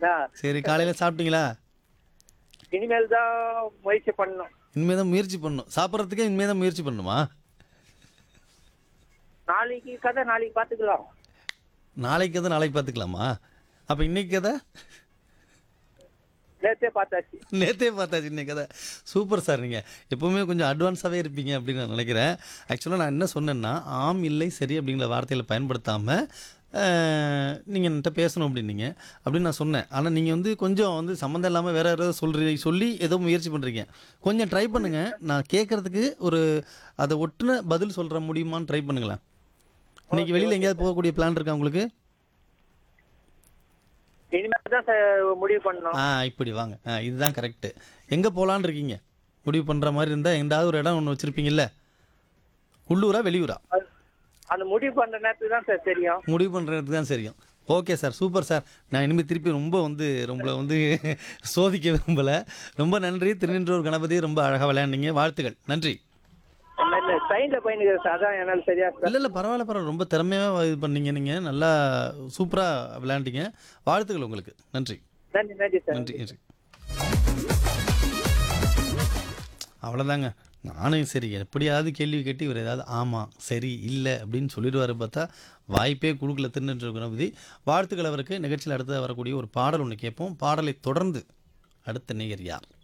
ஆ, சரி காலையில் சாப்பிட்டீங்களா இனிமேல் தான் முயற்சி பண்ணணும் இனிமேல் தான் முயற்சி பண்ணணும் சாப்பிட்றதுக்கே இனிமேல் தான் முயற்சி பண்ணணுமா நாளைக்கு கதை நாளைக்கு பார்த்துக்கலாம் நாளைக்கு கதை நாளைக்கு பார்த்துக்கலாமா அப்போ இன்னைக்கு கதை நேத்தே பார்த்தாச்சு நேத்தே பார்த்தாச்சு இன்னைக்கு கதை சூப்பர் சார் நீங்கள் எப்போவுமே கொஞ்சம் அட்வான்ஸாகவே இருப்பீங்க அப்படின்னு நான் நினைக்கிறேன் ஆக்சுவலாக நான் என்ன சொன்னேன்னா ஆம் இல்லை சரி அப்படிங்கிற வார்த்தைகளை பயன்படுத்தாமல் நீங்கள் என்கிட்ட பேசணும் அப்படின்னீங்க அப்படின்னு நான் சொன்னேன் ஆனால் நீங்கள் வந்து கொஞ்சம் வந்து சம்மந்தம் இல்லாமல் வேறு யாராவது சொல்கிறீங்க சொல்லி ஏதோ முயற்சி பண்ணுறீங்க கொஞ்சம் ட்ரை பண்ணுங்கள் நான் கேட்குறதுக்கு ஒரு அதை ஒட்டுன பதில் சொல்கிற முடியுமான்னு ட்ரை பண்ணுங்களேன் இன்னைக்கு வெளியில் எங்கேயாவது போகக்கூடிய பிளான் இருக்கா உங்களுக்கு இனிமேல் தான் சார் முடிவு பண்ணணும் ஆ இப்படி வாங்க ஆ இதுதான் கரெக்டு எங்கே போகலான்னு இருக்கீங்க முடிவு பண்ணுற மாதிரி இருந்தால் எந்தாவது ஒரு இடம் ஒன்று வச்சுருப்பீங்கல்ல உள்ளூரா வெளியூரா அது- அந்த முடிவு பண்ற நேரத்துக்கு தான் சார் தெரியும் முடிவு பண்ணுறதுக்கு தான் சரியும் ஓகே சார் சூப்பர் சார் நான் இனிமேல் திருப்பி ரொம்ப வந்து ரொம்ப வந்து சோதிக்க விரும்பலை ரொம்ப நன்றி திருநின்றூர் கணபதி ரொம்ப அழகாக விளையாண்டீங்க வாழ்த்துக்கள் நன்றி இல்ல ட்ரெயின்ல போயினுக்கிறேன் சார் அதான் என்னால சரியா சார் இல்லை இல்லை பரவாயில்ல பரவாயில்ல ரொம்ப திறமையாக இது பண்ணீங்க நீங்கள் நல்லா சூப்பராக விளையாண்டீங்க வாழ்த்துக்கள் உங்களுக்கு நன்றி நன்றி நன்றி சார் நன்றி நன்றி அவ்வளோதாங்க நானும் சரி எப்படியாவது கேள்வி கேட்டு இவர் ஏதாவது ஆமாம் சரி இல்லை அப்படின்னு சொல்லிடுவார் பார்த்தா வாய்ப்பே கொடுக்கல திருநெல்வேலி கணபதி வாழ்த்துக்கள் அவருக்கு நிகழ்ச்சியில் அடுத்து வரக்கூடிய ஒரு பாடல் ஒன்று கேட்போம் பாடலை தொடர்ந்து அடுத்த நேயர் யார்